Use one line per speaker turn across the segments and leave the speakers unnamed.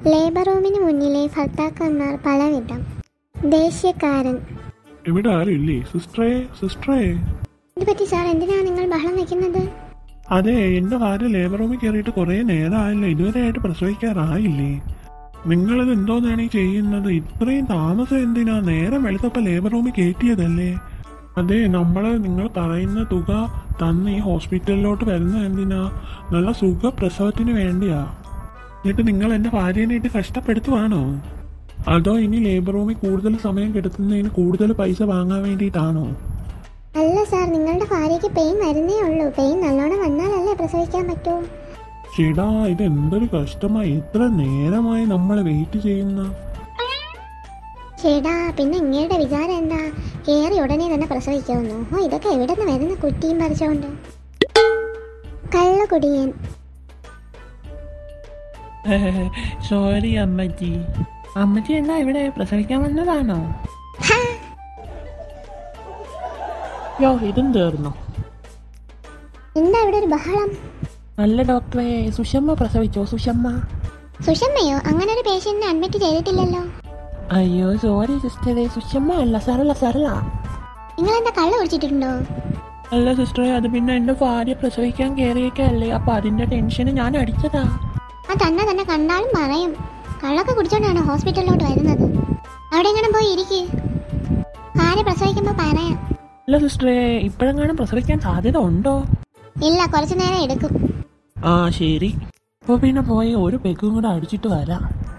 labour റൂമിന് മുന്നിലെ ഭർത്താക്കന്മാർ പലവിധം ദേഷ്യക്കാരൻ
ഇവിടെ ആരും ഇല്ലേ സിസ്റ്ററേ സിസ്റ്ററേ
ഇത് പറ്റി സാർ എന്തിനാണ് നിങ്ങൾ ബഹളം വെക്കുന്നത്
അതെ എന്റെ ഭാര്യ ലേബർ റൂമിൽ കയറിയിട്ട് കുറേ നേരമായല്ലോ ഇതുവരെ ആയിട്ട് പ്രസവിക്കാറായില്ലേ നിങ്ങളിത് എന്തോന്നാണ് ഈ ചെയ്യുന്നത് ഇത്രയും താമസം എന്തിനാ നേരം വെളുത്തപ്പോ ലേബർ റൂമിൽ കയറ്റിയതല്ലേ അതെ നമ്മള് നിങ്ങൾ പറയുന്ന തുക തന്ന് ഈ ഹോസ്പിറ്റലിലോട്ട് വരുന്നത് എന്തിനാ നല്ല സുഖ പ്രസവത്തിന് വേണ്ടിയാ എന്നിട്ട് നിങ്ങൾ എന്റെ ഭാര്യനായിട്ട് കഷ്ടപ്പെടുത്തുവാണോ അതോ ഇനി ലേബർ റൂമിൽ കൂടുതൽ സമയം കിടത്തുന്നതിന് കൂടുതൽ പൈസ വാങ്ങാൻ വേണ്ടിയിട്ടാണോ
അല്ല സാർ നിങ്ങളുടെ ഭാര്യയ്ക്ക് പെയിൻ വരുന്നേ ഉള്ളൂ പെയിൻ നല്ലോണം വന്നാലല്ലേ പ്രസവിക്കാൻ പറ്റൂ
ചേടാ ഇത് എന്തൊരു കഷ്ടമായി എത്ര നേരമായി നമ്മൾ വെയിറ്റ് ചെയ്യുന്ന
ചേടാ പിന്നെ ഇങ്ങയുടെ വിചാരം എന്താ കയറി ഉടനെ തന്നെ പ്രസവിക്കുമെന്നോ ഓ ഇതൊക്കെ എവിടെ നിന്ന് വരുന്ന കുറ്റിയും പറിച്ചോണ്ട് കള്ളുകുടിയൻ
സോറി അമ്മച്ചി അമ്മച്ചി എന്നാ ഇവിടെ പ്രസവിക്കാൻ വന്നതാണോ യോ ഇതും തീർന്നു
എന്താ ഇവിടെ ഒരു ബഹളം
നല്ല ഡോക്ടറെ സുഷമ്മ പ്രസവിച്ചോ സുഷമ്മ
സുഷമ്മയോ അങ്ങനെ ഒരു പേഷ്യന്റിനെ അഡ്മിറ്റ് ചെയ്തിട്ടില്ലല്ലോ
അയ്യോ സോറി സിസ്റ്ററെ സുഷമ്മ അല്ല സരള സരള
നിങ്ങൾ എന്താ കള്ളു കുടിച്ചിട്ടുണ്ടോ
അല്ല സിസ്റ്ററെ അത് പിന്നെ എൻ്റെ ഭാര്യ പ്രസവിക്കാൻ കയറിയേക്കല്ലേ അപ്പൊ അതിന്റെ ടെൻഷന് ഞാൻ അടിച്ചതാ
ആ തന്നെ തന്നെ കണ്ടാലും പറയും കള്ളൊക്കെ കുടിച്ചോണ്ടാണ് ഹോസ്പിറ്റലിലോട്ട് വരുന്നത് അവിടെ എങ്ങനെ പോയി ഇരിക്ക് ഭാര്യ പ്രസവിക്കുമ്പോൾ പറയാം
അല്ല സിസ്റ്ററെ ഇപ്പോഴെങ്ങാനും പ്രസവിക്കാൻ സാധ്യത ഉണ്ടോ
ഇല്ല കുറച്ചു നേരം എടുക്കും
ആ ശരി അപ്പൊ പിന്നെ പോയി ഒരു പെഗും കൂടെ അടിച്ചിട്ട് വരാം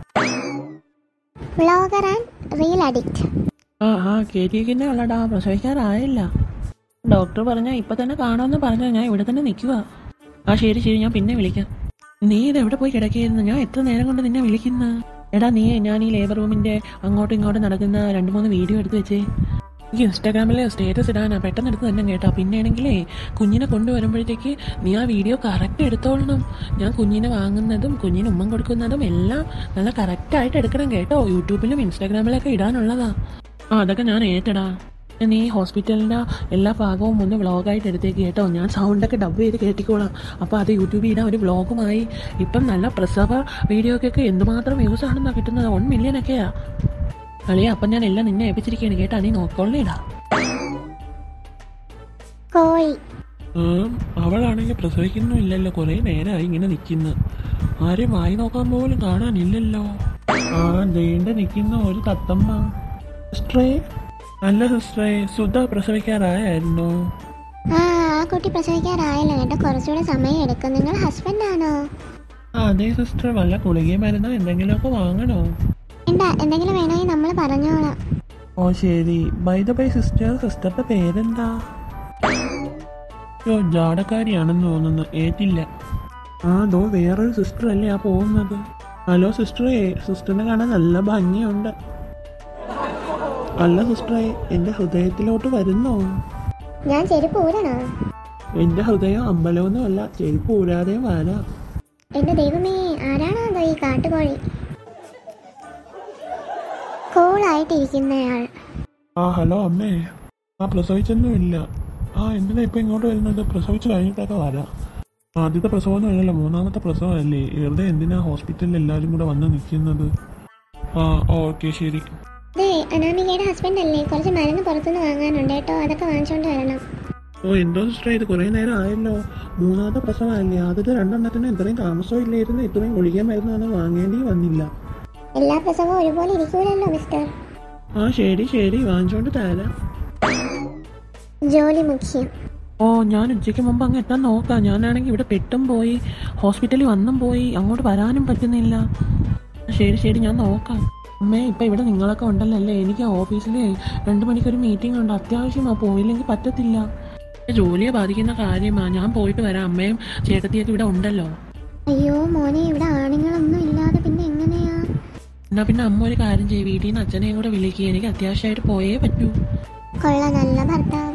വ്ളോഗർ ആൻഡ് റീൽ അഡിക്റ്റ്
ആ ആ കേട്ടിരിക്കുന്നേ ഉള്ളടാ പ്രസവിക്കാറായില്ല ഡോക്ടർ പറഞ്ഞ ഇപ്പൊ തന്നെ കാണാമെന്ന് പറഞ്ഞാൽ ഞാൻ ഇവിടെ തന്നെ നിൽക്കുക ആ ശരി ശരി ഞാൻ പിന്നെ വിളിക്കാം നീ ഇത് എവിടെ പോയി കിടക്കുകയായിരുന്നു ഞാൻ എത്ര നേരം കൊണ്ട് നിന്നെ വിളിക്കുന്ന എടാ നീ ഞാൻ ഈ ലേബർ റൂമിന്റെ അങ്ങോട്ടും ഇങ്ങോട്ടും നടക്കുന്ന രണ്ട് മൂന്ന് വീഡിയോ എടുത്ത് വെച്ചേ എനിക്ക് ഇൻസ്റ്റാഗ്രാമിൽ സ്റ്റേറ്റസ് ഇടാനാ പെട്ടെന്ന് എടുത്ത് തന്നെ കേട്ടോ പിന്നെ ആണെങ്കിലേ കുഞ്ഞിനെ കൊണ്ടുവരുമ്പോഴത്തേക്ക് നീ ആ വീഡിയോ കറക്റ്റ് എടുത്തോളണം ഞാൻ കുഞ്ഞിനെ വാങ്ങുന്നതും കുഞ്ഞിന് ഉമ്മം കൊടുക്കുന്നതും എല്ലാം നല്ല കറക്റ്റായിട്ട് എടുക്കണം കേട്ടോ യൂട്യൂബിലും ഇൻസ്റ്റാഗ്രാമിലൊക്കെ ഇടാനുള്ളതാ ആ അതൊക്കെ ഞാൻ ഏറ്റടാ നീ ഹോസ്പിറ്റലിൻ്റെ എല്ലാ ഭാഗവും ഒന്ന് വ്ളോഗായിട്ട് എടുത്തേക്ക് കേട്ടോ ഞാൻ സൗണ്ടൊക്കെ ഡബ് ചെയ്ത് കേട്ടിക്കോളാം അപ്പോൾ അത് യൂട്യൂബിൽ ഇടാൻ ഒരു വ്ളോഗുമായി ഇപ്പം നല്ല പ്രസവ വീഡിയോക്കൊക്കെ എന്തുമാത്രം വ്യൂസ് ആണെന്നാ കിട്ടുന്നത് വൺ മില്യൺ ഒക്കെയാ അളിയ അപ്പം ഞാൻ എല്ലാം നിന്നെ ഏൽപ്പിച്ചിരിക്കുകയാണ് കേട്ടാ നീ നോക്കോളേടാ
കോഴി
ഉം, അവളാണെങ്കിൽ പ്രസവിക്കുന്നുമില്ലല്ലോ കുറേ നേരമായി ഇങ്ങനെ നിൽക്കുന്നു ആരും വായി നോക്കാൻ പോലും കാണാനില്ലല്ലോ ആ നീണ്ട നിൽക്കുന്ന ഒരു തത്തമ്മ സിസ്റ്ററേ അല്ല സിസ്റ്ററേ സുധ പ്രസവിക്കാറായിരുന്നു
ആ ആ കുട്ടി പ്രസവിക്കാറായല്ലോ കേട്ടോ കുറച്ചുകൂടെ സമയം എടുക്കും നിങ്ങൾ ഹസ്ബൻഡ് ആണോ
ആ അതെ സിസ്റ്റർ വല്ല ഗുളികയും മരുന്നോ എന്തെങ്കിലുമൊക്കെ വാങ്ങണോ
വേണ്ട എന്തെങ്കിലും വേണമെങ്കിൽ നമ്മൾ പറഞ്ഞോളാം
ഓ ശരി ബൈ ദ ബൈ സിസ്റ്റർ സിസ്റ്ററുടെ പേരെന്താ യോ ജാടക്കാരിയാണെന്ന് തോന്നുന്നു ഏറ്റില്ല ആ അതോ വേറൊരു സിസ്റ്റർ അല്ലേ ആ പോകുന്നത് ഹലോ സിസ്റ്ററേ സിസ്റ്ററിനെ കാണാൻ നല്ല ഭംഗിയുണ്ട് അല്ല സിസ്റ്ററേ എൻ്റെ ഹൃദയത്തിലോട്ട് വരുന്നോ
ഞാൻ ചെരുപ്പ് ഊരണോ
എൻ്റെ ഹൃദയം അമ്പലമൊന്നുമല്ല ചെരുപ്പ് ഊരാതെയും വരാം
എന്റെ ദൈവമേ ആരാണോ അതോ ഈ കാട്ടുകോഴി കൂളായിട്ടിരിക്കുന്നയാൾ
ആ ഹലോ അമ്മേ ആ പ്രസവിച്ചൊന്നുമില്ല ആ എന്തിനാ ഇപ്പം ഇങ്ങോട്ട് വരുന്നത് പ്രസവിച്ച് കഴിഞ്ഞിട്ടൊക്കെ വരാം ആദ്യത്തെ പ്രസവമൊന്നും അല്ലല്ലോ മൂന്നാമത്തെ പ്രസവമല്ലേ വെറുതെ എന്തിനാ ഹോസ്പിറ്റലിൽ എല്ലാവരും കൂടെ വന്ന് നിൽക്കുന്നത് ആ ഓക്കെ ശരി
ദേ അനാമികയുടെ ഹസ്ബൻഡ് അല്ലേ കുറച്ച് മരുന്ന് പുറത്തുനിന്ന് വാങ്ങാനുണ്ട് കേട്ടോ അതൊക്കെ വാങ്ങിച്ചോണ്ട് വരണം
ഓ എന്തോ സിസ്റ്റർ ഇത് കുറേ നേരം ആയല്ലോ മൂന്നാമത്തെ പ്രസവമല്ലേ ആദ്യത്തെ രണ്ടെണ്ണത്തിന് ഇത്രയും താമസവും ഇല്ലായിരുന്നു ഇത്രയും ഗുളിക മരുന്നൊന്നും വാങ്ങേണ്ടി വന്നില്ല
എല്ലാ പ്രസവവും ഒരുപോലെ ഇരിക്കൂലല്ലോ മിസ്റ്റർ
ആ ശരി ശരി വാങ്ങിച്ചോണ്ട് തരാം
ജോലി മുഖ്യം
ഓ ഞാൻ ഉച്ചയ്ക്ക് മുമ്പ് അങ്ങ് എത്താൻ നോക്കാം ഞാനാണെങ്കിൽ ഇവിടെ പെട്ടും പോയി ഹോസ്പിറ്റലിൽ വന്നും പോയി അങ്ങോട്ട് വരാനും പറ്റുന്നില്ല ശരി ശരി ഞാൻ നോക്കാം അമ്മേ ഇപ്പം ഇവിടെ നിങ്ങളൊക്കെ ഉണ്ടല്ലോ അല്ലേ എനിക്ക് ഓഫീസിൽ രണ്ട് മണിക്കൊരു മീറ്റിംഗ് ഉണ്ട് അത്യാവശ്യമാണ് പോയില്ലെങ്കിൽ പറ്റത്തില്ല ജോലിയെ ബാധിക്കുന്ന കാര്യമാണ് ഞാൻ പോയിട്ട് വരാം അമ്മയും ചേട്ടത്തിയൊക്കെ ഇവിടെ ഉണ്ടല്ലോ
അയ്യോ മോനെ ഇവിടെ ആണുങ്ങളൊന്നും ഇല്ലാതെ പിന്നെ എങ്ങനെയാ
എന്നാ പിന്നെ അമ്മ ഒരു കാര്യം ചെയ്യും വീട്ടിൽ നിന്ന് അച്ഛനെയും കൂടെ വിളിക്കുക എനിക്ക് അത്യാവശ്യമായിട്ട് പോയേ പറ്റൂ
കൊള്ള നല്ല ഭർത്താവ്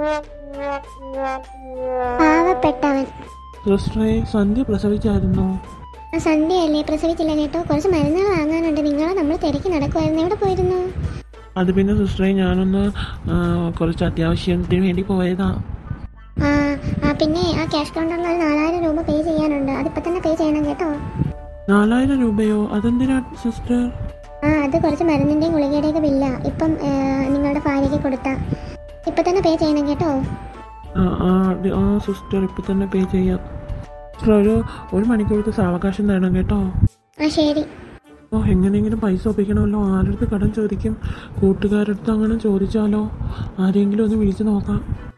പാവപ്പെട്ടവൻ
സിസ്റ്ററെ സന്ധ്യ പ്രസവിച്ചായിരുന്നോ
ആ സന്ധ്യയല്ലേ പ്രസവിച്ചില്ല കേട്ടോ കുറച്ച് മരുന്നുകൾ വാങ്ങാനുണ്ട് നിങ്ങളെ നമ്മൾ തിരക്കി നടക്കുമായിരുന്നു എവിടെ പോയിരുന്നു
അത് പിന്നെ സിസ്റ്ററെ ഞാനൊന്ന് ആ, കുറച്ച് അത്യാവശ്യത്തിന് വേണ്ടി പോയതാ
ആ ആ പിന്നെ ആ ക്യാഷ് കൗണ്ടറിൽ ഒരു നാലായിരം രൂപ പേ ചെയ്യാനുണ്ട് അതിപ്പോൾ തന്നെ പേ ചെയ്യണം കേട്ടോ
നാലായിരം രൂപയോ അതെന്തിനാ സിസ്റ്റർ
ആ അത് കുറച്ച് മരുന്നിൻ്റെയും ഗുളികയുടെയൊക്കെ ബില്ലാ ഇപ്പം ആ, നിങ്ങളുടെ ഭാര്യയ്ക്ക് കൊടുത്താ ഇപ്പം തന്നെ പേ ചെയ്യണം കേട്ടോ
ആ ആ അത് ആ സിസ്റ്റർ ഇപ്പം തന്നെ പേ ചെയ്യാം സിസ്റ്റർ ഒരു ഒരു മണിക്കൂറത്തെ സാവകാശം തരണം കേട്ടോ
ആ ശരി
ഓ എങ്ങനെയെങ്കിലും പൈസ ഒപ്പിക്കണമല്ലോ ആരടുത്ത് കടം ചോദിക്കും കൂട്ടുകാരടുത്ത് അങ്ങനെ ചോദിച്ചാലോ ആരെങ്കിലും ഒന്ന് വിളിച്ചു നോക്കാം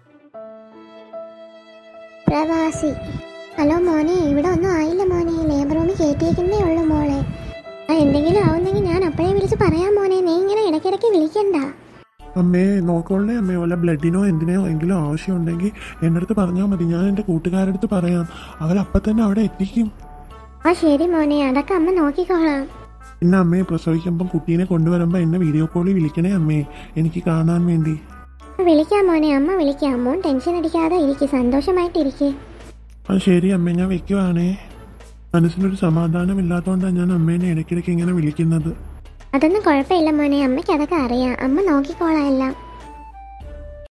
പ്രവാസി ഹലോ മോനെ ഇവിടെ ഒന്നും ആയില്ല മോനെ ലേബർ റൂമിൽ കയറ്റിയേക്കുന്നേ ഉള്ളൂ മോളെ ആ എന്തെങ്കിലും ആവുന്നെങ്കിൽ ഞാൻ അപ്പോഴേ വിളിച്ച് പറയാം മോനെ നീ ഇങ്ങനെ ഇടയ്ക്കിടയ്ക്ക് വിളിക്കണ്ട
അമ്മേ നോക്കോളേ അമ്മേ വല്ല ബ്ലഡിനോ എന്തിനോ എങ്കിലും ആവശ്യമുണ്ടെങ്കിൽ എൻ്റെ അടുത്ത് പറഞ്ഞാൽ മതി ഞാൻ എൻ്റെ കൂട്ടുകാരുടെ അടുത്ത് പറയാം അവരപ്പം തന്നെ അവിടെ എത്തിക്കും
ആ ശരി മോനെ അതൊക്കെ അമ്മ നോക്കിക്കോളാം
പിന്നെ അമ്മയെ പ്രസവിക്കുമ്പം കുട്ടീനെ കൊണ്ടുവരുമ്പോൾ എന്നെ വീഡിയോ കോളിൽ വിളിക്കണേ അമ്മേ എനിക്ക് കാണാൻ വേണ്ടി
വിളിക്കാം മോനെ അമ്മ വിളിക്കാം മോൻ ടെൻഷൻ അടിക്കാതെ ഇരിക്കും സന്തോഷമായിട്ടിരിക്കേ
ആ ശരി അമ്മേ ഞാൻ വെക്കുവാണേ മനസ്സിനൊരു സമാധാനമില്ലാത്തതുകൊണ്ടാണ് ഞാൻ അമ്മേനെ ഇടയ്ക്കിടയ്ക്ക് ഇങ്ങനെ വിളിക്കുന്നത്
അതൊന്നും കുഴപ്പമില്ല മോനെ അമ്മയ്ക്ക് അതൊക്കെ അറിയാം അമ്മ നോക്കിക്കോളാം എല്ലാം